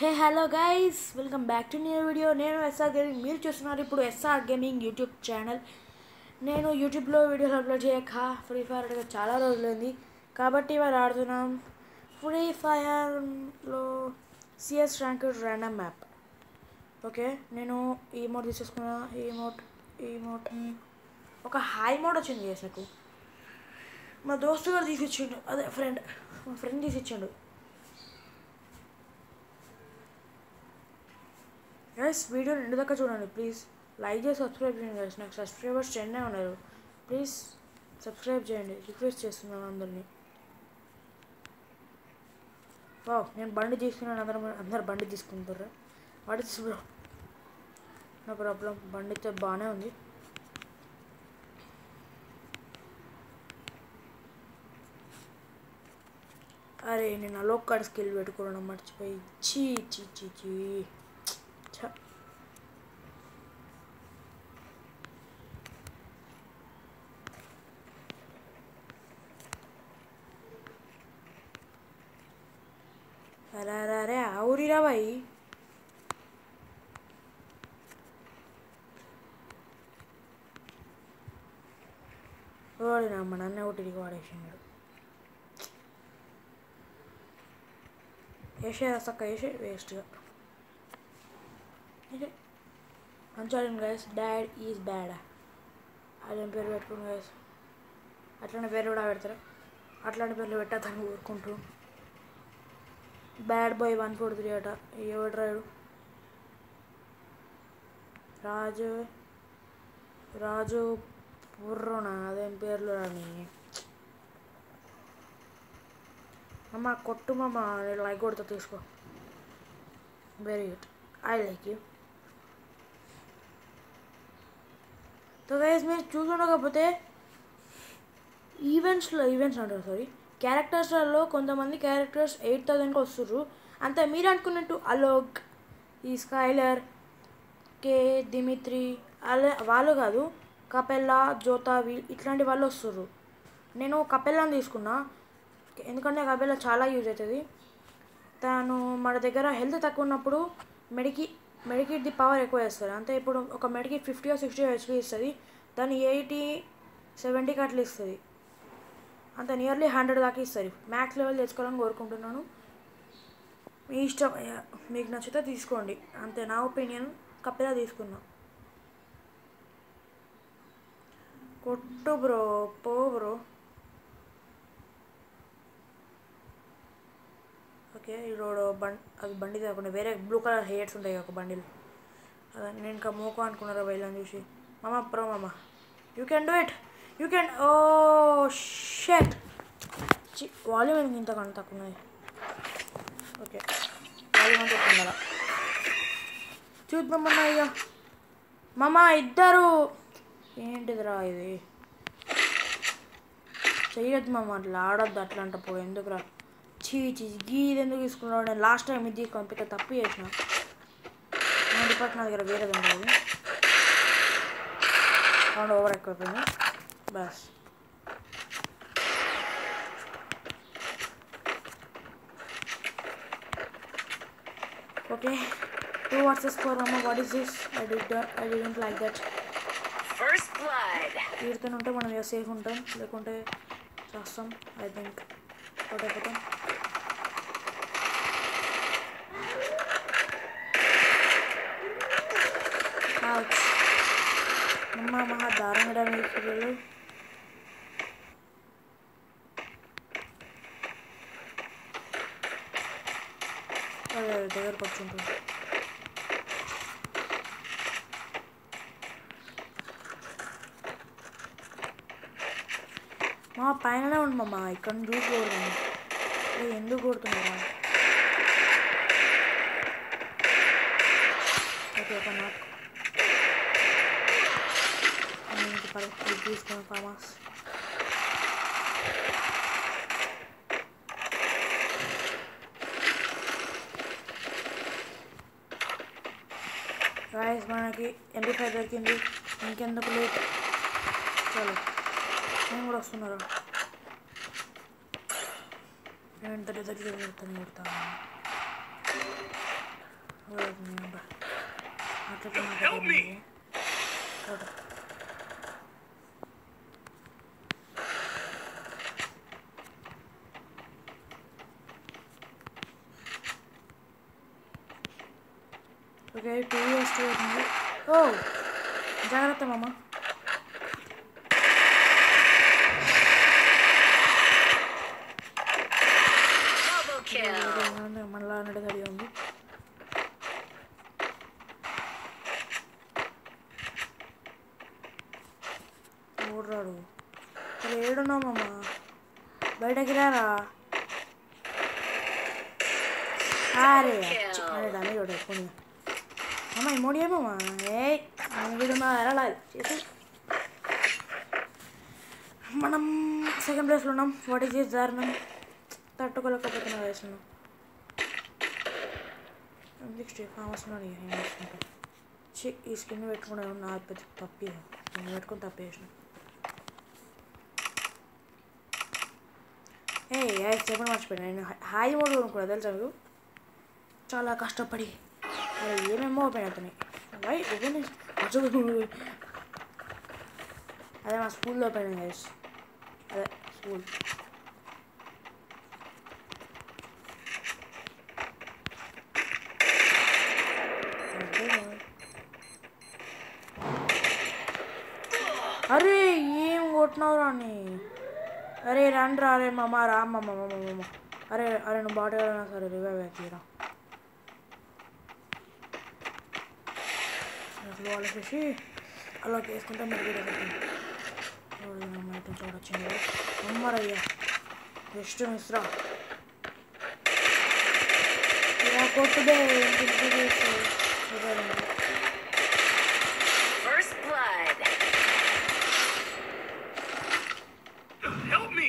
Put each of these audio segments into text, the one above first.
Hey hello guys welcome back to new video నేను SR gaming మీరు చూస్తున్నారు ఇప్పుడు ఎస్ఆర్ గేమింగ్ యూట్యూబ్ ఛానల్ నేను యూట్యూబ్లో వీడియోలు అప్లోడ్ చేయక ఫ్రీ ఫైర్ ఆడక చాలా రోజులైంది కాబట్టి ఇవాళ ఆడుతున్నాం ఫ్రీ ఫైర్లో CS rank random map okay నేను ఈ మోడ్ తీసేసుకున్నా ఈ మోడ్ ఈ మోడ్ ఒక హై మోడ్ వచ్చింది చేసి నాకు మా దోస్తు గారు తీసిచ్చిండు అదే ఫ్రెండ్ మా ఫ్రెండ్ తీసిచ్చిండు గైస్ వీడియో రెండు దాకా చూడండి ప్లీజ్ లైక్ చేసి సబ్స్క్రైబ్ చేయండి గైస్ నాకు సబ్స్క్రైబర్స్ టెన్నే ఉన్నారు ప్లీజ్ సబ్స్క్రైబ్ చేయండి రిక్వెస్ట్ చేస్తున్నాను అందరినీ వావ్ నేను బండి తీసుకున్నాను అందరూ అందరు బండి తీసుకుంటారు వాటి బ్రో నో ప్రాబ్లం బండి అయితే బాగానే ఉంది అరే నేను అలోక్ కార్డ్ స్కిల్ పెట్టుకోవడం మర్చిపోయి చీ చీ చీ చీ ఛ. అరే అరే అరే ఆవురిరా బాయ్ వాడినా మా నాన్న ఒకటి వాడేసినాడు వేసే సక్క వేసే వేస్ట్గా మంచి గైస్ డాడ్ ఈజ్ బ్యాడ్ అదేం పేరు పెట్టుకుని గైస్ అట్లాంటి పేరు కూడా పెడతారు అట్లాంటి పేర్లు పెట్టద్దని ఊరుకుంటూ bad boy one four three అట ఎవడు రాయుడు రాజు రాజు పుర్రోన అదేం పేర్లు రాని అమ్మ కొట్టు మామ నేను లైక్ కొడతా తీసుకో very good I like you so guys మీరు చూసుండకపోతే ఈవెంట్స్లో ఈవెంట్స్ అంటారు సారీ క్యారెక్టర్స్లలో కొంతమంది క్యారెక్టర్స్ ఎయిట్ థౌజండ్కి వస్తుర్రు అంతే మీరు అనుకున్నట్టు అలోక్ ఈ స్కైలర్ కే దిమిత్రి అలా వాళ్ళు కాదు కపెల్లా జోతా వీల్ ఇట్లాంటి వాళ్ళు వస్తుర్రు నేను కపెల్లాని తీసుకున్నా ఎందుకంటే కపెల్లా చాలా యూజ్ అవుతుంది తను మన దగ్గర హెల్త్ తక్కువ ఉన్నప్పుడు మెడికి మెడికిట్ ది పవర్ ఎక్కువ వేస్తారు అంటే ఇప్పుడు ఒక medkit fifty or sixty HP ఇస్తుంది దాన్ని ఎయిటీ సెవెంటీకి అట్లా ఇస్తుంది అంత నియర్లీ హండ్రెడ్ దాకా ఇస్తుంది మ్యాక్స్ లెవెల్ తెచ్చుకోవాలని కోరుకుంటున్నాను మీ ఇష్టం అయ్యా. మీకు నచ్చితే తీసుకోండి అంతే నా ఒపీనియన్ కప్పెలా తీసుకున్నా కొట్టు బ్రో పో బ్రో ఓకే ఈరోడు బండి అది బండి కాకుండా వేరే బ్లూ కలర్ హెయిర్స్ ఉంటాయి ఒక బండిలు అదే నేను ఇంకా మోకో అనుకున్నారా బయలని చూసి మామ ప్రో మామ you can do it you can oh shit volume ఎందుకు ఇంత కన్నా తక్కువ ఉన్నది ఓకే వాల్యూమ్ అంతా ఎక్కువ ఉండాలా చూద్దామన్నా అయ్యా మామ ఇద్దరు ఏంటిదిరా ఇది చెయ్యొద్దు మామ అట్లా ఆడొద్దు అట్లాంటప్పుడు ఎందుకురా చీ చీ గీ ఇది ఎందుకు తీసుకున్నాడు నేను లాస్ట్ టైం ఇది పంపితే తప్పు చేసిన నా డిపార్ట్ నా దగ్గర వేరేది ఉండదు సౌండ్ ఓవర్ ఎక్కువైపోయింది బస్ ఓకే టూ వర్సెస్ ఫోర్ అమ్మ what is this I D I didn't like that First blood. వీడితోనే ఉంటే మనం ఇక సేఫ్ ఉంటాం లేకుంటే చేస్తాం ఐ థింక్ అవుట్ అయిపోతాం Ouch. అమ్మ మహా దారుణంగా డ్యామేజ్ పిల్లలు అదే దగ్గరకు వచ్చుంటుంది మా పైననే ఉంది మామ ఇక్కడ నుంచి చూసి కొడుతుంది ఏ, ఎందుకు కొడుతున్నారా ఓకే ఒక నాకు ఇంక పరి తీసుకున్న ఫామాస్ గాయస్ మనకి ఎంపీ ఫైవ్ దొరికింది ఇంకెందుకు లేట్ చలో నేను కూడా వస్తున్నారా నేను ఇంత దగ్గర పెడతాను కొడతా Help me! Okay two years two అవుతుంది ఓ జాగ్రత్త మామ Double kill. మళ్ళా అన్నట్టు కలిగి ఉంది ఓడ్రాడు అరే ఏడున్నావు మామ బయటకి రారా అరే అచ్చ, అరే డామేజ్ ఒకటి ఎక్కువ అమ్మ ఇమోడి ఏమమ్మా ఏ వీడున్నా ఎలా చేసి మనం సెకండ్ ప్లేస్లో ఉన్నాం వాట్ ఈస్ దిస్ దారుణం తట్టుకోలేకపోతున్నా వేస్తున్నాం నెక్స్ట్ ఫామస్ ఉన్నాడు ఇక ఏం చేసుకుంటాం ఛీ ఈ స్కిన్ పెట్టుకున్నాను నా పెద్ద తప్పి నేను పెట్టుకుని తప్పేసిన ఏ చెప్పని మర్చిపోయాను నేను హాయి మోడ్ కొనుక్కున్నా తెలుసా మీకు చాలా కష్టపడి అరే ఏమేమో ఓపెన్ అవుతున్నాయి వై ఓపెన్ చేసి అదే మా స్కూల్లో ఓపెన్ అయింది guys. అదే స్కూల్ అరే ఏం కొట్టినావు రాని అరే రండి రా అరే మామ రా మామ మామ మామ అరే అరే నువ్వు బాట వెళ్ళినా సరే రివైవ్ అవుతీరా అసలు ఆలోచించి అలా వేసుకుంటే మీరు కూడా అయితే చూడొచ్చింది అమ్మరయ్యా జస్ట్ మిస్రా ఇలా కొట్టుదే ఇంటికి చేసి ఇవ్వాలండి First blood. Help me!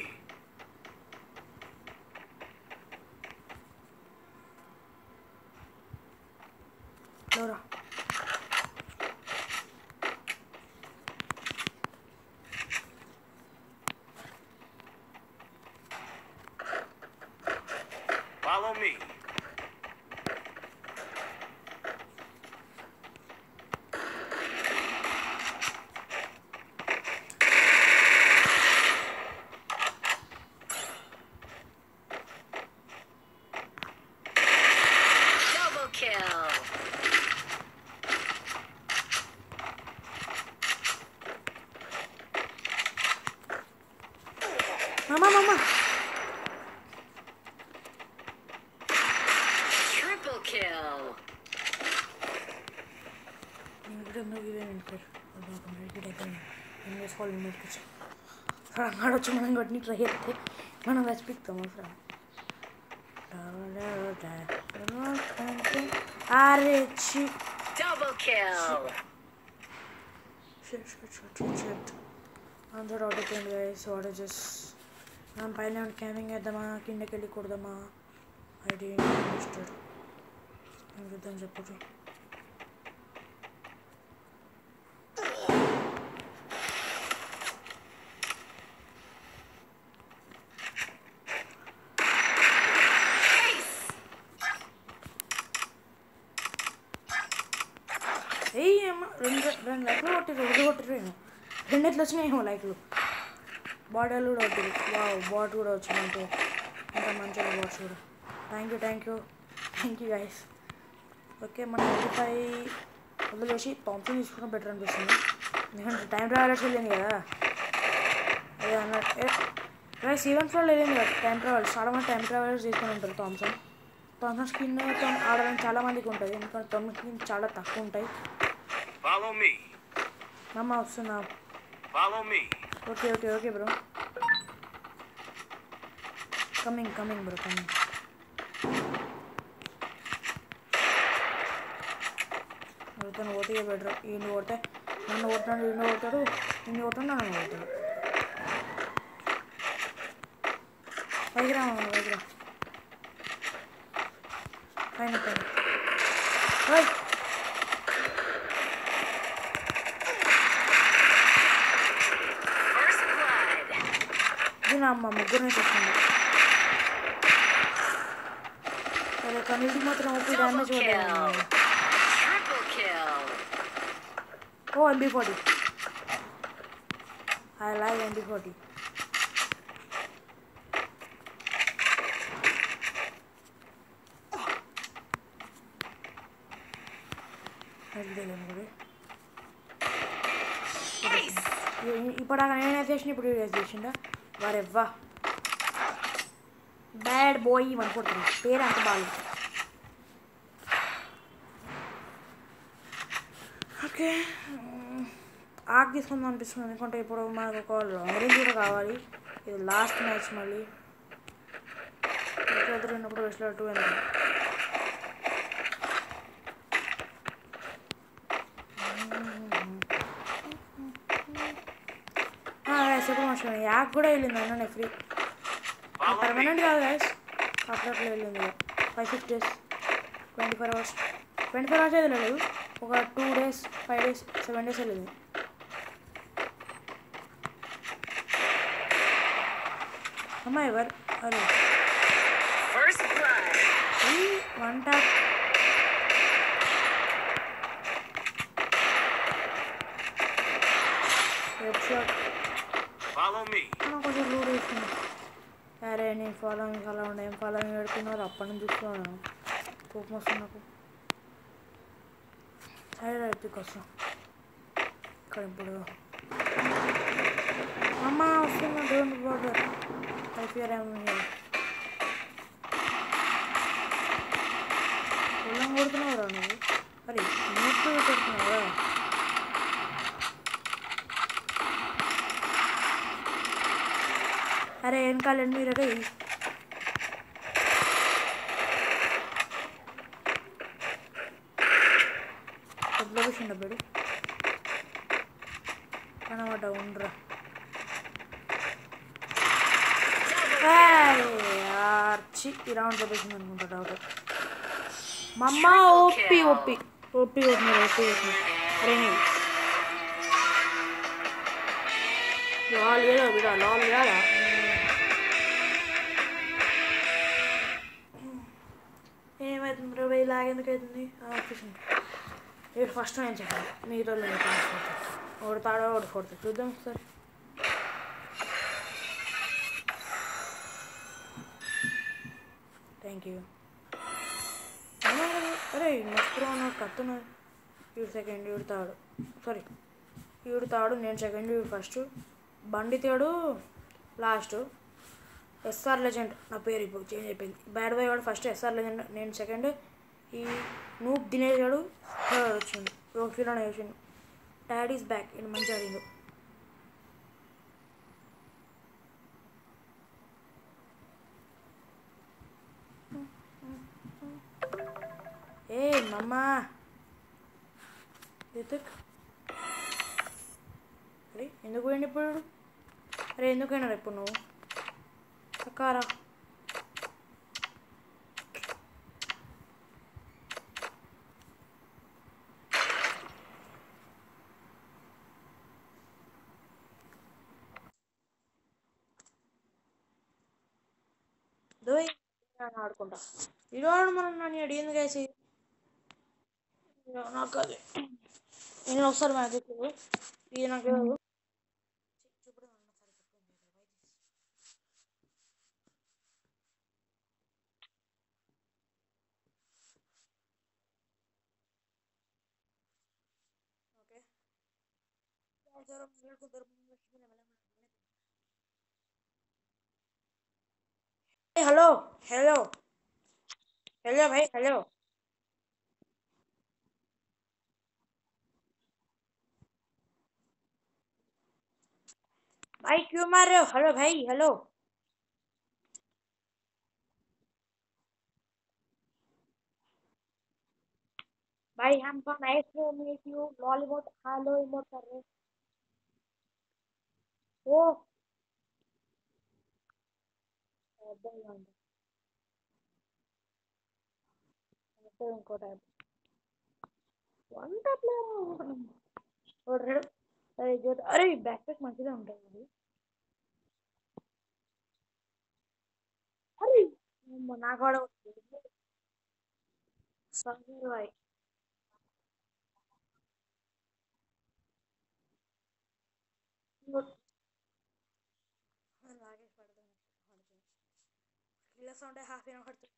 Laura. Follow me. Double kill. Mama, mama. Triple kill. ఇక్కడ నువ్వు ఇవే ఉంటారు రెడీ అయిపోయింది ఏం చేసుకోవాలి నేర్పించు ఆడొచ్చు మనం కొట్టి ట్రై చేస్తే మనం రచిపిస్తాం అసలు అరే చి Double kill. Shit shit shit shit shit అందరూ అవుట్ అయిపోయింది గైస్ వాట్ ఇస్ జస్ట్ మనం పైన క్యామింగ్ వేద్దామా కిందకి వెళ్ళి కొడదామా ఐడి ఇన్వెస్టెడ్ ఏం చేద్దాం చెప్పచ్చు ఏయ్ అమ్మ రెండు రెండు లైక్లు కొట్టిరు రెండు కొట్టిరు నేను రెండు ఎట్లు వచ్చినాయి ఏమో లైక్లు బాటిల్ కూడా కొట్టిరు వావ్ బాట్ కూడా వచ్చిందంటే అంత మంచిగా బాట్స్ కూడా thank you thank you thank you guys okay మన ఎల్లిపై వదిలేసి థామ్సన్ తీసుకున్న బెటర్ అనిపిస్తుంది ఎందుకంటే టైం ట్రావెలర్స్ వెళ్ళింది కదా అదే అన్నట్టు గైస్ ఈవెంట్స్లో వెళ్ళింది కదా టైం ట్రావెల్స్ చాలా మంది టైం ట్రావెలర్స్ తీసుకొని ఉంటారు థామ్సన్ థామ్సన్ స్కిన్ ఆడడానికి చాలా మందికి ఉంటుంది ఎందుకంటే థామ్సన్ స్కిన్ చాలా తక్కువ ఉంటాయి Follow me. అమ్మ వస్తున్నా Follow me. Okay okay okay bro coming coming bro coming ఎవరితో పోతే బెటర్ ఈయన కొడితే నన్ను కొట్టాడు ఈయన కొడతాడు ఈయన కొట్టాడు నన్ను కొడతాడు పైకి రా మామ, పైకి రా పైన పైన ఓయ్ First blood. ఇది నా అమ్మ ముగ్గురిని చూస్తుంది అదే కన్నుడికి మాత్రం ఓపీ డ్యామేజ్ Double kill. పడ్డాయి Triple kill. ఓ MB forty I like MB forty Nice. ఇప్పుడు అక్కడ నేను చేసిన ఇప్పుడు యూజ్ చేసిండా వారెవ్వా బ్యాడ్ బాయ్ అనుకుంటున్నాను పేరు అంత బాగా ఓకే ఆక్ తీసుకుందాం అనిపిస్తుంది ఎందుకంటే ఇప్పుడు మనకు ఒక లాంగ్ రేంజ్ కూడా కావాలి ఇది లాస్ట్ మ్యాచ్ మళ్ళీ ఇద్దరు ఉన్నప్పుడు వెస్ట్లో టూ ఎందుకు ఎప్పుడు మర్చిపోయాను యాక్ కూడా వెళ్ళింది అన్న ఫ్రీ Follow me. పర్మనెంట్ కాదు గైస్ అప్పుడప్పుడు వెళ్ళింది five six days twenty four hours twenty four hours అయితే లేదు ఒక two days five days seven days వెళ్ళింది అమ్మా ఎవరు అరే First blood. ఈ one tap head shot Follow me. మనం కొంచెం లూడ్ వేసుకున్నాం అరే నేను ఫాలోయింగ్ అలా ఉండే ఏం ఫాలోయింగ్ పెడుతున్నారు అప్పటి నుంచి చూస్తున్నాను కోపం వస్తుంది నాకు సరే రైతుకి వస్తాం ఇక్కడ ఇప్పుడు అమ్మ వస్తున్నా don't border I fear I'm పొలం కొడుతున్నావురా నువ్వు మరి నోట్లు పెడుతున్నావా అరే వెనకాలండి మీరు రే ఎట్లా కూర్చుండ బడి కనమాట ఉండరా ఆర్చి ఈ రౌండ్ చెప్పేసింది అనుకుంటా డౌట్ మా అమ్మ ఓపి ఓపి ఓపి కొట్టినారు ఓపి కొట్టినారు అరే నీ లాల్ ఏదో బిడా లాల్ ఏడా ఏమవుతుంది రా ఇలా ఎందుకు అవుతుంది ఆఫీసింగ్ ఇప్పుడు ఫస్ట్ నేను చెప్పాను మిగతా వాళ్ళు ఒకటి తాడో ఒకటి కొడతా చూద్దాం ఒకసారి థ్యాంక్ యూ అరే మస్తు నాకు కత్తున్నా ఈడు సెకండ్ ఈడు తాడు సారీ ఈడు తాడు నేను సెకండ్ ఈడు ఫస్ట్ బండి తేడు లాస్ట్ ఎస్ఆర్ లెజెండ్ నా పేరు ఇప్పుడు చేంజ్ అయిపోయింది బ్యాడ్ బాయ్ వాడు ఫస్ట్ ఎస్ఆర్ లెజెండ్ నేను సెకండ్ ఈ నూప్ దినేష్ గాడు థర్డ్ వచ్చిండు రోకిలో వచ్చిండు డాడ్ ఈస్ బ్యాక్ ఈయన మంచిగా ఆడిండు ఏ మమ్మా రితిక్ అరే ఎందుకు పోయింది ఇప్పుడు అరే ఎందుకు పోయినారు ఇప్పుడు నువ్వు సకారా దోయ్ ఆడుకుంటా ఈరోజు మనం నన్ను అడిగింది కేసి నాకు అది నేను ఒకసారి మ్యాజిక్ ఇది నాకు తెలియదు. ఓకే हेलो हेलो हेलो भाई हेलो भाई क्यों मार रहे हो हेलो भाई हेलो भाई हम तो नाइस में meet you lollipop hello emote कर रहे ओ అర్థం కాదు అయితే ఇంకో టైప్ వన్ టైప్లో అరే జ్యోతి అరే బ్యాక్ ప్యాక్ మంచిగా ఉంటుంది అది అరే అమ్మ, నాకు కూడా వచ్చింది. సమీర్ భాయ్ లాగేసి పడతాను కిల్ల సౌండ్ హాఫ్ అయినా పడుతుంది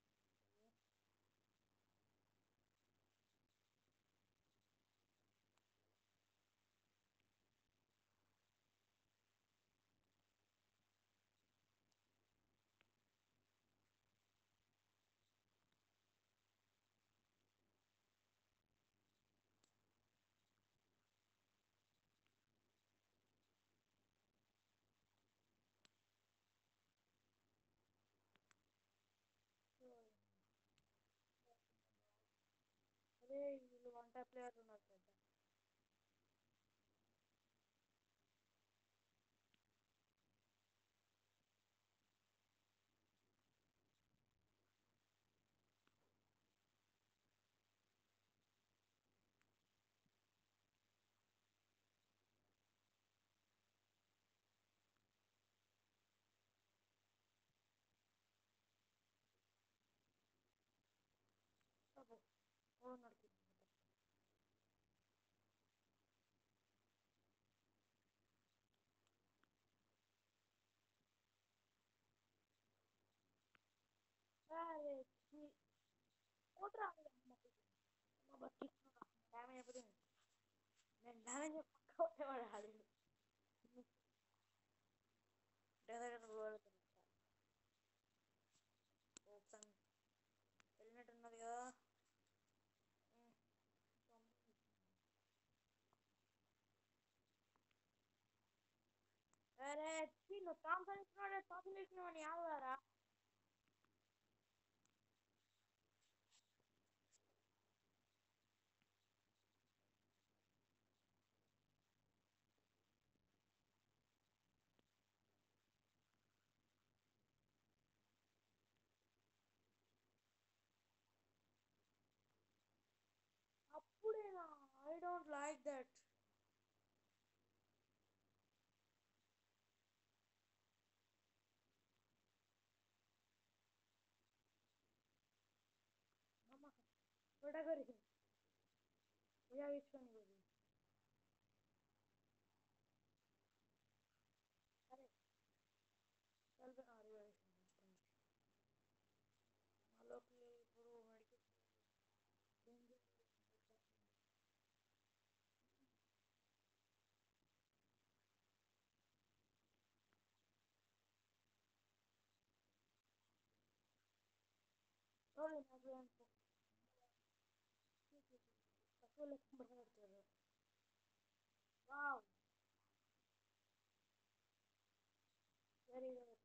అదే వీళ్ళు వన్ టైప్ ప్లేయర్ ఉన్నారు పెద్ద అబ్బో ఓ నడుతుంది అరే ఓట్రా అమ్మ బట్టి డ్యామేజ్ అయిపోతుంది నేను డ్యామేజ్ పక్క కొట్టేవాడు ఆడు డెజర్ట్ ఓపెన్ హెల్మెట్ ఉన్నది కదా అరే నువ్వు థామ్సన్ ఇచ్చినాడే థామ్సన్ ఇచ్చినావు నీ ఆవుగారా అప్పుడేనా ఐ డోంట్ లైక్ దట్ అమ్మ కొడగరి ఇలా ఇచ్చుకొని పోయి సరే కలిపి మాలోకి ఇప్పుడు మెడికల్ Sorry, my grandpa. తక్కువ లెక్క పడుతుంది వావ్ వెరీ గుడ్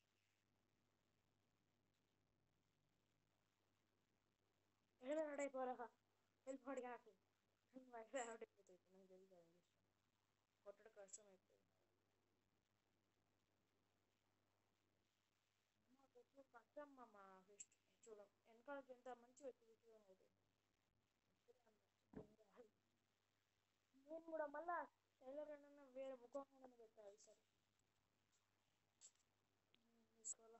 ఎక్కడ రెడీ అయిపోరా హెల్ప్ అడిగి నాకు వైఫై అవుట్ అయిపోతుంది నాకు తెలియదు అది కొట్టడం కష్టం అయిపోయింది అమ్మ కొట్టు కష్టం అమ్మ ఫిస్ట్ చూడ వెనకాలకి ఎంత మంచి వ్యక్తి చూడడం అవుతుంది నేను కూడా మళ్ళా టైలర్ అన్న వేరే ముఖం పెట్టాలి సరే తీసుకోవాలా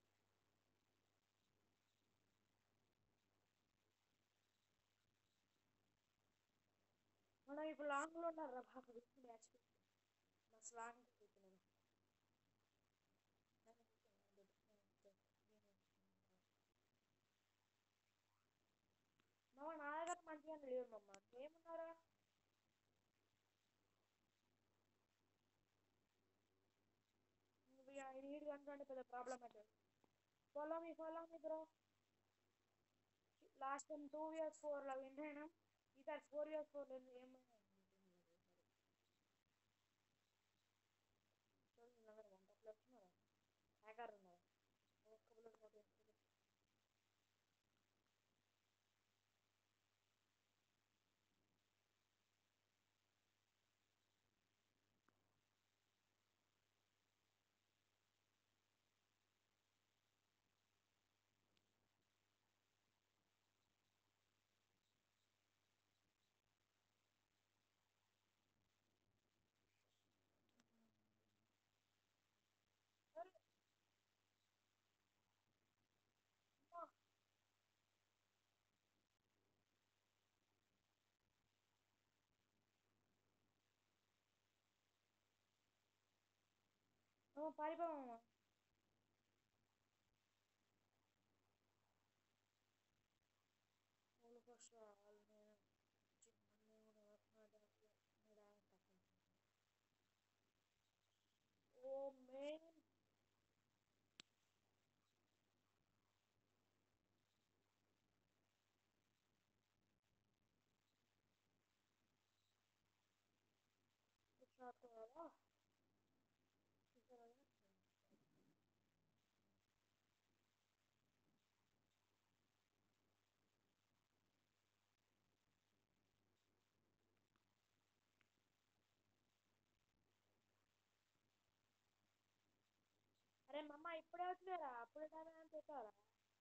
మనం ఇప్పుడు లాంగ్లో ఉన్నారా బాబు మ్యాచ్ బస్ లాంగ్ నేను మామ నా దగ్గర మంచిగా లేవు మమ్మ ఏమున్నారా నీడ్ కనుకుంటే పెద్ద ప్రాబ్లం అవుతుంది follow me follow me bro last time two years ఫోర్లో విన్ అయినాం ఈసారి ఫోర్ ఇయర్స్ ఫోర్ ఏమైనా వంట ప్లేస్ ఉన్నారా హ్యాకర్ ఉన్నారా ఒక్క బుల్లెట్ కొట్టేస్తుంది అమ్మ పారిపోమమ్మ వాళ్ళు ఫస్ట్ వాళ్ళు నేను చిన్న కూడా నా డాడీ నా డాడీ తక్కువ ఓ మేన్ షార్ట్ కదా చూసారా అరే మమ్మ ఇప్పుడే వచ్చలేరా అప్పుడే కానీ అని చెప్పారా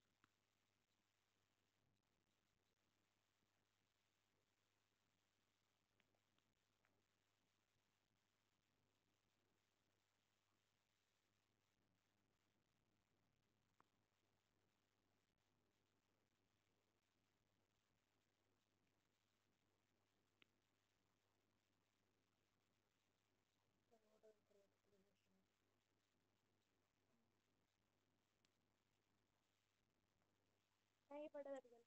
కై పడ్డది అడిగాను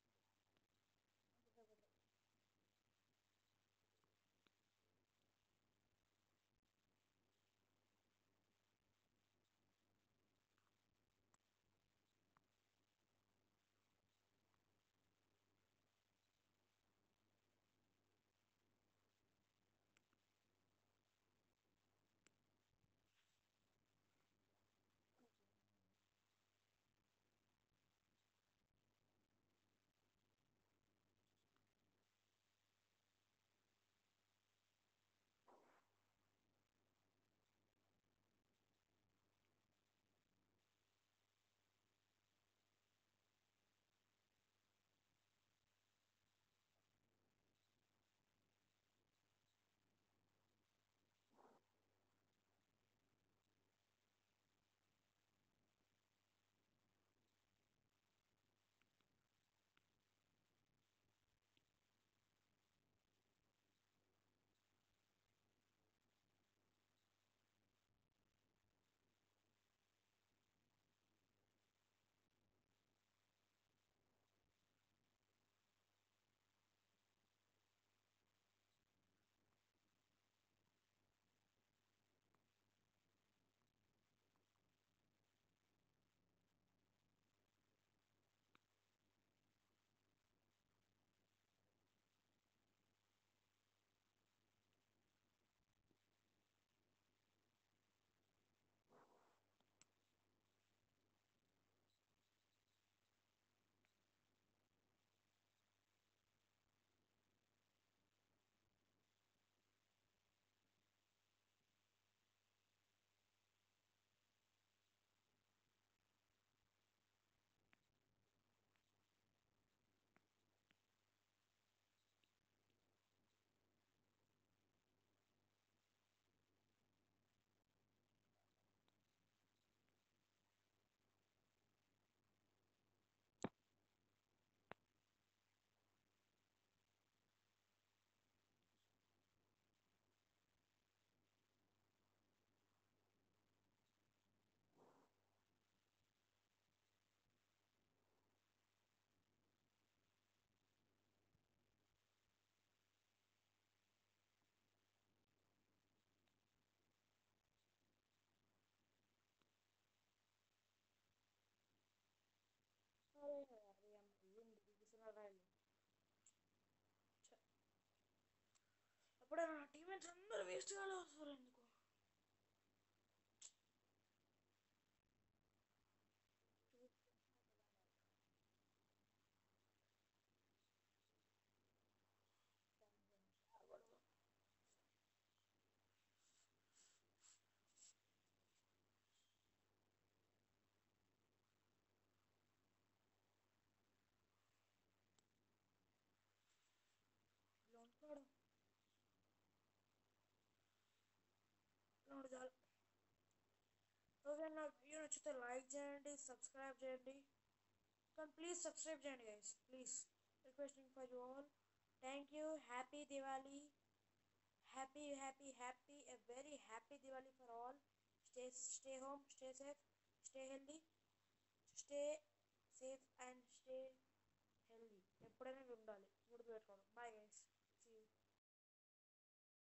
అరే అరే అమ్మ ఏంది కూర్చున్నారా వీళ్ళు? ఛ. అప్పుడే నా టీమేట్స్ అందరూ వేస్ట్ గా వస్తారు ఎందుకు ఇలా ఉంటున్నాడు ఉన్నాడు చాలు ఓకే నా వీడియో నచ్చితే లైక్ చేయండి సబ్స్క్రైబ్ చేయండి కానీ ప్లీజ్ సబ్స్క్రైబ్ చేయండి guys please requesting for you all thank you happy Diwali happy happy happy a very happy Diwali for all stay stay home stay safe stay healthy stay safe and stay healthy ఎప్పుడైనా ఉండాలి గుర్తుపెట్టుకోండి bye guys